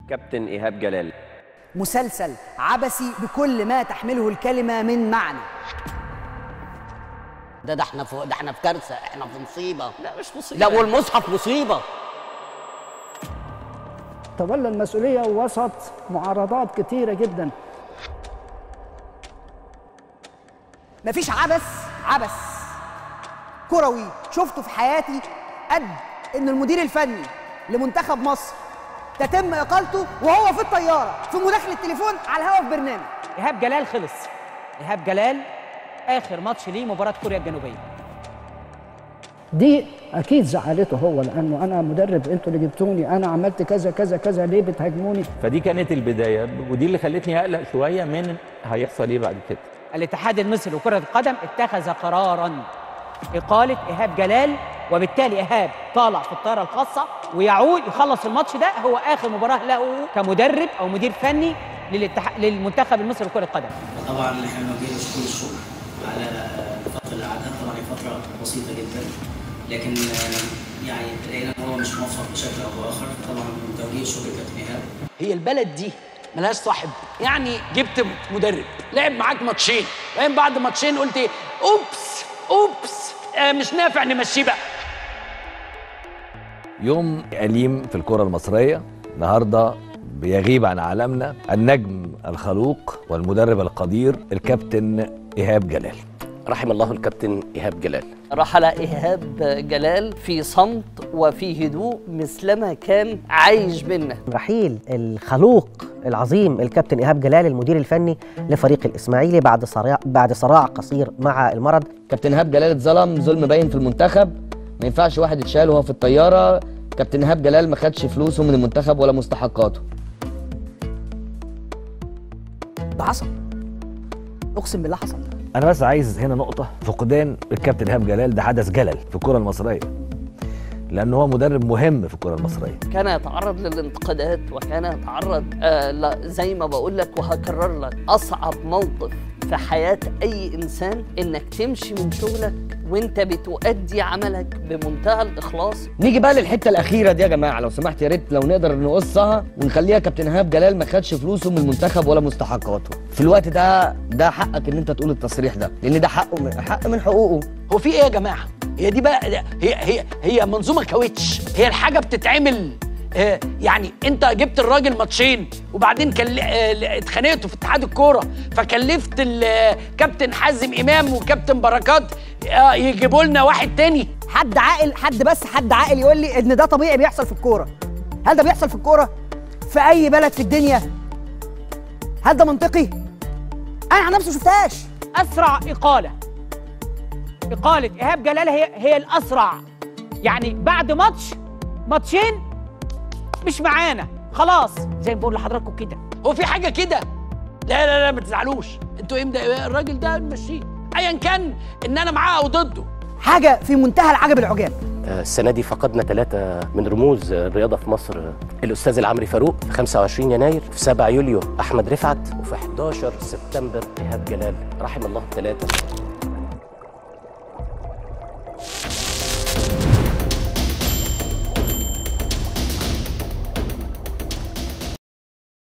كابتن ايهاب جلال مسلسل عبثي بكل ما تحمله الكلمة من معنى ده ده احنا في ده احنا في كارثه احنا في مصيبه لا مش مصيبه لا والمصحف مصيبه تولى المسؤولية وسط معارضات كتيرة جدا مفيش عبث عبث كروي شفته في حياتي قد ان المدير الفني لمنتخب مصر تتم اقالته وهو في الطياره في مداخله تليفون على الهواء في برنامج ايهاب جلال خلص ايهاب جلال اخر ماتش ليه مباراه كوريا الجنوبيه دي أكيد زعلته هو لأنه أنا مدرب أنتوا اللي جبتوني أنا عملت كذا كذا كذا ليه بتهاجموني فدي كانت البدايه ودي اللي خلتني اقلق شويه من هيحصل ايه بعد كده الاتحاد المصري لكره القدم اتخذ قرارا اقاله ايهاب جلال وبالتالي ايهاب طالع في الطياره الخاصه ويعود يخلص الماتش ده هو اخر مباراه له كمدرب او مدير فني للاتحاد للمنتخب المصري لكره القدم طبعا احنا بنوجه له كل الشكر على الفتره اللي قعدها طبعا هي فتره بسيطه جدا لكن آه، يعني لقينا ان هو مش موفق بشكل او باخر طبعا توجيه الشكر كابتن ايهاب هي البلد دي ملهاش صاحب يعني جبت مدرب لعب معاك ماتشين بعدين بعد ماتشين قلت ايه اوبس اوبس آه مش نافع نمشيه بقى يوم أليم في الكرة المصرية النهاردة بيغيب عن عالمنا النجم الخلوق والمدرب القدير الكابتن إيهاب جلال رحم الله الكابتن ايهاب جلال رحل ايهاب جلال في صمت وفي هدوء مثلما كان عايش بينا رحيل الخلوق العظيم الكابتن ايهاب جلال المدير الفني لفريق الاسماعيلي بعد صراع بعد صراع قصير مع المرض كابتن ايهاب جلال اتظلم ظلم باين في المنتخب ما ينفعش واحد يتشال وهو في الطياره كابتن ايهاب جلال ما خدش فلوسه من المنتخب ولا مستحقاته ده حصل اقسم بالله حصل أنا بس عايز هنا نقطة فقدان الكابتن إيهاب جلال ده حدث جلل في الكرة المصرية لأنه هو مدرب مهم في الكرة المصرية كان يتعرض للانتقادات وكان يتعرض آه لا زي ما بقول لك وهكرر لك اصعب موقف في حياه اي انسان انك تمشي من شغلك وانت بتؤدي عملك بمنتهى الاخلاص نيجي بقى للحته الاخيره دي يا جماعه لو سمحت يا ريت لو نقدر نقصها ونخليها كابتن ايهاب جلال ما خدش فلوسه من المنتخب ولا مستحقاته في الوقت ده ده حقك ان انت تقول التصريح ده لان ده حقه من حق من حقوقه هو في ايه يا جماعه هي دي بقى هي هي هي منظومه كاوتش هي الحاجه بتتعمل آه، يعني انت جبت الراجل ماتشين وبعدين كل... آه، اتخانقتوا في اتحاد الكوره فكلفت ال- كابتن حازم امام وكابتن بركات آه، يجيبوا لنا واحد تاني حد عاقل حد بس حد عاقل يقول لي ان ده طبيعي بيحصل في الكوره هل ده بيحصل في الكوره في اي بلد في الدنيا هل ده منطقي انا عن نفسي شفتهاش اسرع اقاله اقاله ايهاب جلال هي هي الاسرع يعني بعد ماتش ماتشين مش معانا خلاص زي ما بقول لحضراتكم كده هو في حاجه كده لا لا لا ما تزعلوش انتوا امتى الراجل ده نمشيه ايا كان ان انا معاه او ضده حاجه في منتهى العجب العجاب آه، السنه دي فقدنا ثلاثه من رموز الرياضه في مصر الاستاذ العمري فاروق في 25 يناير في 7 يوليو احمد رفعت وفي 11 سبتمبر ايهاب جلال رحم الله الثلاثه